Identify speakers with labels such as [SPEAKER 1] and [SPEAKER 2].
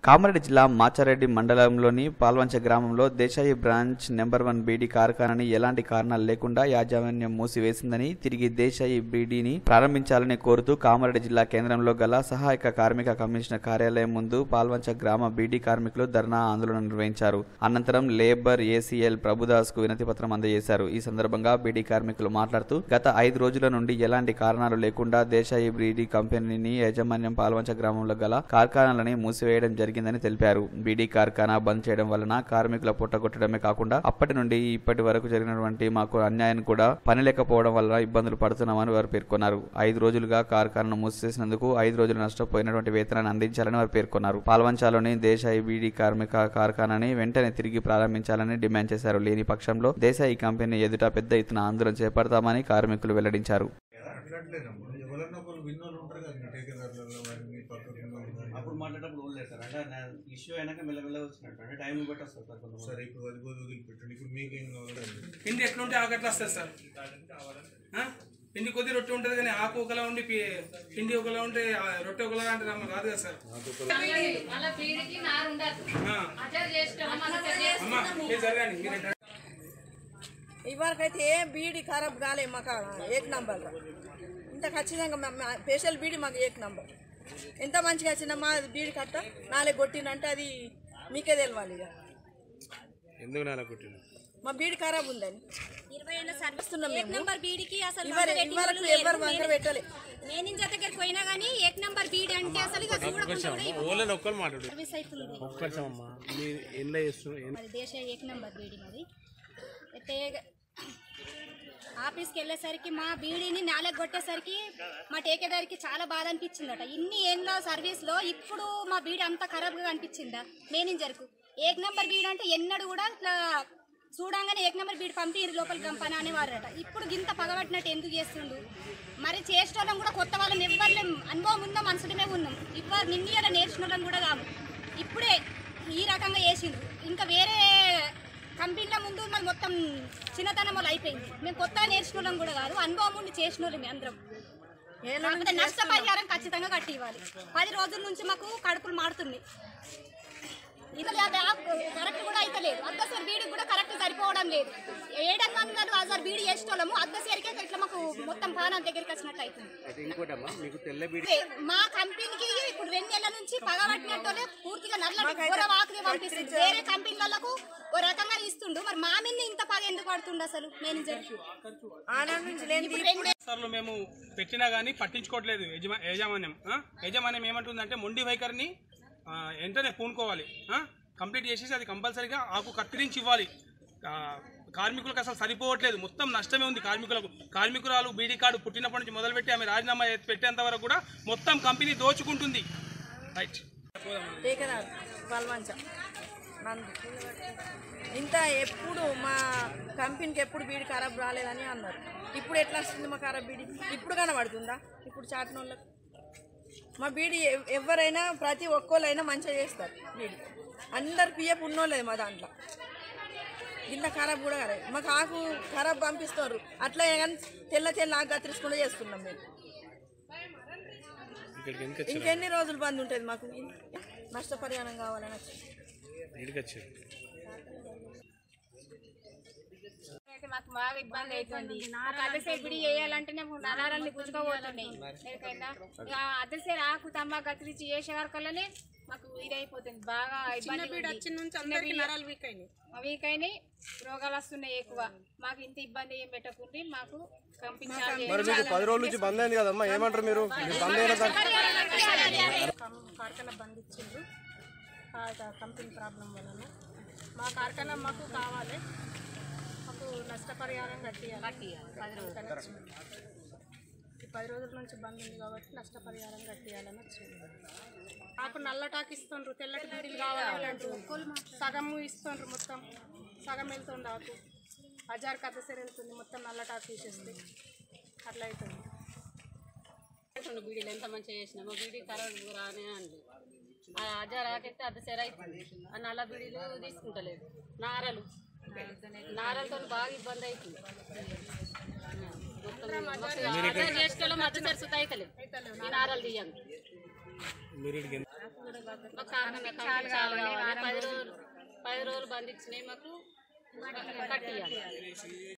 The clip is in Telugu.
[SPEAKER 1] కామారెడ్డి జిల్లా మాచారెడ్డి మండలంలోని పాల్వంచ గ్రామంలో దేశాయి బ్రాంచ్ నెంబర్ వన్ బీడీ కార్ఖానాని ఎలాంటి కారణాలు లేకుండా యాజమాన్యం మూసివేసిందని తిరిగి దేశాయి బీడీని ప్రారంభించాలని కోరుతూ కామారెడ్డి జిల్లా కేంద్రంలో గల సహాయక కార్మిక కమిషనర్ కార్యాలయం ముందు పాల్వంచ గ్రామ బీడీ కార్మికులు ధర్నా ఆందోళన నిర్వహించారు అనంతరం లేబర్ ఏసీఎల్ ప్రభుదాస్ కు వినతి పత్రం అందజేశారు ఈ సందర్భంగా బీడీ కార్మికులు మాట్లాడుతూ గత ఐదు రోజుల నుండి ఎలాంటి కారణాలు లేకుండా దేశాయి బీడీ కంపెనీని యాజమాన్యం పాల్వంచ గ్రామంలో గల కార్ఖానాలని మూసివేయడం జరిగిందని తెలిపారు బీడీ కార్ఖానా బంద్ చేయడం వలన కార్మికుల పుట్టగొట్టడమే కాకుండా అప్పటి నుండి ఇప్పటి వరకు జరిగినటువంటి మాకు అన్యాయం కూడా పని లేకపోవడం వల్ల ఇబ్బందులు పడుతున్నామని వారు పేర్కొన్నారు ఐదు రోజులుగా కార్ఖానాను మూసివేసినందుకు ఐదు రోజులు నష్టపోయినటువంటి వేతనాన్ని అందించాలని వారు పేర్కొన్నారు పాల్వంచాలోని దేశాయి బీడీ కార్మిక కార్ఖానాని వెంటనే తిరిగి ప్రారంభించాలని డిమాండ్ చేశారు లేని పక్షంలో దేశాయి కంపెనీ ఎదుట పెద్ద ఎత్తున ఆందోళన చేపడతామని కార్మికులు వెల్లడించారు
[SPEAKER 2] అట్లట్లేదమ్మా ఎవరన్నా ఒకరు విన్నోళ్ళు ఉంటారు కదా మీ టేకేదారులలో కానీ మీ పక్కన ఉన్న వాళ్ళు కానీ.
[SPEAKER 3] అప్పుడు మాట్లాడేటప్పుడు వదిలేదు సార్ అంటే నా ఇష్యూ అయినాక మెల్లమెల్ల వచ్చినట్టు అంటే టైం బట్టి వస్తుంది సార్ కొంతమంది
[SPEAKER 2] సరే ఇప్పుడు అది పోయి వదిలిపెట్టండి ఇప్పుడు మీకేం కావాలి
[SPEAKER 4] పిండి ఎట్లుంటే ఆగట్లా వస్తుంది సార్ ఆ? పిండి కొద్ది రొట్టె ఉంటుంది కానీ ఆకు ఒకలా ఉండి పి- పిండి ఒకలా ఉంటే ఆ రొట్టె ఒకలా అంటే రామ- రాదు కదా సార్
[SPEAKER 5] మళ్ళా పీడికి నారు ఉండదు
[SPEAKER 4] ఆ.
[SPEAKER 5] అజర్ చేస్తాం అజర్ చేస్తాం
[SPEAKER 4] అమ్మా మీరు జరగండి మీరు
[SPEAKER 6] ఇవరకైతే ఏ బీడి ఖరాబ్ కాలే మాకు ఏక్ నంబర్ ఇంత ఖచ్చితంగా మా- మా స్పెషల్ బీడి మాకు ఏక్ నంబర్ ఎంత మంచిగా వచ్చినా మా బీడి కట్ట నాలుగు కొట్టినంటే అది మీకే తెలవాలి ఇక
[SPEAKER 7] ఎందుకు నెల కుట్టిన
[SPEAKER 6] మా బీడి ఖరాబ్ ఉందని
[SPEAKER 8] ఇరవై ఏళ్ళ సర్వీస్
[SPEAKER 6] ఇస్తున్నాం
[SPEAKER 8] ఏక్
[SPEAKER 6] మేము.
[SPEAKER 8] నంబర్ బీడికి అసలు
[SPEAKER 6] ఇవర-
[SPEAKER 8] వంక పెట్టిన
[SPEAKER 6] ఇవరకు
[SPEAKER 8] వాళ్ళు లేరు.
[SPEAKER 6] ఎవరు వంక
[SPEAKER 8] మేనే-
[SPEAKER 6] పెట్టలే.
[SPEAKER 8] మేనేజర్ దగ్గరికి పోయినా కానీ ఏక్ నంబర్ బీడి అంటే అసలు ఇక చూడకుండా కూడా ఇవ్వరు.
[SPEAKER 7] ఓళ్ళని ఒక్కరు మాట్లాడు
[SPEAKER 8] సర్వీస్ అవుతుంది
[SPEAKER 7] ఒక్క నిమిషం అమ్మా మీరు ఎన్లో చేస్తున్నారు
[SPEAKER 8] మరి దేశ ఏక్ నంబర్ బీడి మరి అయితే ఆఫీస్కి వెళ్ళేసరికి మా బీడీని నాలుగు కొట్టేసరికి మా టేకేదారికి చాలా బాధ అనిపించిందట ఇన్ని ఏళ్ళ సర్వీస్లో ఇప్పుడు మా బీడి అంత ఖరాబ్గా అనిపించిందా మేనేజర్కు ఏక్ నెంబర్ బీడ్ అంటే ఎన్నడూ కూడా ఇట్లా చూడంగానే ఏక్ నెంబర్ బీడ్ పంపి లోపల కంపని అనేవారట ఇప్పుడు గింత పగబట్టినట్టు ఎందుకు చేస్తుండు మరి చేసిన వాళ్ళం కూడా కొత్త వాళ్ళం ఎవ్వరు అనుభవం ఉందో మనసుడమే ఉన్నాం ఇప్పుడు నిన్న నేర్చిన వాళ్ళం కూడా కాదు ఇప్పుడే ఈ రకంగా చేసిండ్రు ఇంకా వేరే కంపెనీల ముందు మరి మొత్తం చిన్నతనం వాళ్ళు అయిపోయింది మేము కొత్తగా నేర్చిన వాళ్ళం కూడా కాదు అనుభవం ఉండి చేసిన వాళ్ళం అందరం కాకపోతే నష్టపరిహారం ఖచ్చితంగా కట్టి ఇవ్వాలి పది రోజుల నుంచి మాకు కడుపులు మారుతున్నాయి ఇది కరెక్ట్ కూడా అయితే లేదు అద్దసరి బీడి కూడా కరెక్ట్ సరిపోవడం లేదు ఏడన్నా వందలు అసలు బీడి చేసేటోళ్ళము అద్దసరికే ఇట్లా మాకు మొత్తం పానం దగ్గరికి వచ్చినట్టు అవుతుంది
[SPEAKER 7] అయితే ఇంకోటమ్మా మీకు తెల్ల బీడి
[SPEAKER 8] అంటే మా కంపెనీకి ఇప్పుడు రెండు నెలల నుంచి పగబట్టినట్టు పూర్తిగా నల్లటి కూర వాకుని పంపిస్తుంది వేరే కంపెనీలకు ఓ రకంగా ఇస్తుండు మరి మా మీద ఇంత పగ ఎందుకు పడుతుండు అసలు మేనేజర్
[SPEAKER 6] ఆనాడు నుంచి లేని
[SPEAKER 8] ఇప్పుడు రెండు
[SPEAKER 4] సార్లు మేము పెట్టినా కానీ పట్టించుకోవట్లేదు యజమా యాజమాన్యం ఆ? యాజమాన్యం ఏమంటుందంటే మొండి వైఖరిని ఆ, వెంటనే పూనుకోవాలి ఆ? కంప్లీట్ చేసేసి అది కంపల్సరీగా ఆకు కత్తిరించి ఇవ్వాలి ఆ, కార్మికులకు అసలు సరిపోవట్లేదు మొత్తం నష్టమే ఉంది కార్మికులకు కార్మికురాలు బీడీ కార్డు పుట్టినప్పటి నుంచి మొదలుపెట్టి ఆమె రాజీనామా ఎత్తి- పెట్టేంత వరకు కూడా మొత్తం కంపెనీ దోచుకుంటుంది రైట్
[SPEAKER 6] టేకదారు బల్వంచ నందు ఇంత ఎప్పుడు మా కంపెనీకి ఎప్పుడు బీడి ఖరాబ్ రాలేదని అన్నారు ఇప్పుడు ఎట్లా వస్తుంది మా ఖరాబ్ బీడి ఇప్పుడు కనబడుతుందా ఇప్పుడు చాటిన వాళ్ళకి మా బీడి ఎవ్- ఎవరైనా ప్రతి ఒక్కళ్ళైనా మంచిగా చేస్తారు బీడి అందరు పిఎఫ్ ఉన్నోళ్ళే మా దాంట్లో ఇంత ఖరాబ్ కూడా కాలేదు మాకు ఆకు ఖరాబ్ పంపిస్తారు అట్లా కానీ తెల్ల తెల్ల ఆకు కత్తిరించకుండా చేస్తున్నాం మేము
[SPEAKER 7] ఇక్కడికి ఎందుకు వచ్చారు
[SPEAKER 6] ఇంకెన్ని రోజులు బంద్ ఉంటుంది మాకు నష్టపరిహారం కావాలని వచ్చింది
[SPEAKER 7] ఇక్కడికి వచ్చారు
[SPEAKER 5] అయితే మాకు బాగా ఇబ్బంది అవుతుంది అద్దెసేరు బిడి చేయాలంటేనే నరాలన్నీ గుంజుకోబోతున్నాయి ఎక్కడైనా ఇక అద్దెసేరు ఆకు తమ్మ గతిరించి చేసే వరకల్లానే మాకు ఇది అయిపోతుంది బాగా ఇబ్బంది వీక్ అయినాయి రోగాలు వస్తున్నాయి ఎక్కువ మాకు ఇంత ఇబ్బంది ఏం పెట్టకుండా మాకు పంపించాలి
[SPEAKER 7] మరి మీకు పది రోజుల నుంచి బంద్ అయింది కదమ్మా ఏమంటారు మీరు మీరు బంద్ అయిన దాన్ని
[SPEAKER 6] కార్ఖానా బంద్ ఇచ్చిండ్రు ఆ కంపెనీ ప్రాబ్లం వలన మా కార్ఖానా మాకు కావాలి మాకు నష్టపరిహారం కట్టియాలి ఈ పది రోజుల నుంచి బంద్ ఉంది కాబట్టి నష్టపరిహారం కట్టియాలని వచ్చింది మాకు నల్ల టాక్ ఇస్తుండ్రు తెల్లటి బీడీలు కావాలి అంటారు సగం ఇస్తుండ్రు మొత్తం సగం వెళ్తుండు ఆకు హజార్ కథసరి వెళ్తుంది మొత్తం నల్ల టాక్ తీసేస్తే అట్లా అవుతుంది
[SPEAKER 9] రెండు బీడీలు ఎంత మంచిగా చేసినామో బీడీ కరెంట్ రానే అండి ఆ అజార్ ఆకెత్తే అర్ధ సెర అవుతుంది ఆ నల్ల బీడీలు తీసుకుంటలేదు నారలు నారలతో బాగా ఇబ్బంది అవుతుంది మొత్తం చేసేటోళ్ళు మధ్య సరిసుత అవుతలేదు ఈ నారలు తీయండి
[SPEAKER 7] మీరు ఇక్కడికి ఎందుకు-
[SPEAKER 9] మాకు కాకుండా కంపెనీ చాలు కావాలి పది రోజులు పది రోజులు బంద్ ఇచ్చినాయి మాకు కట్టియాలి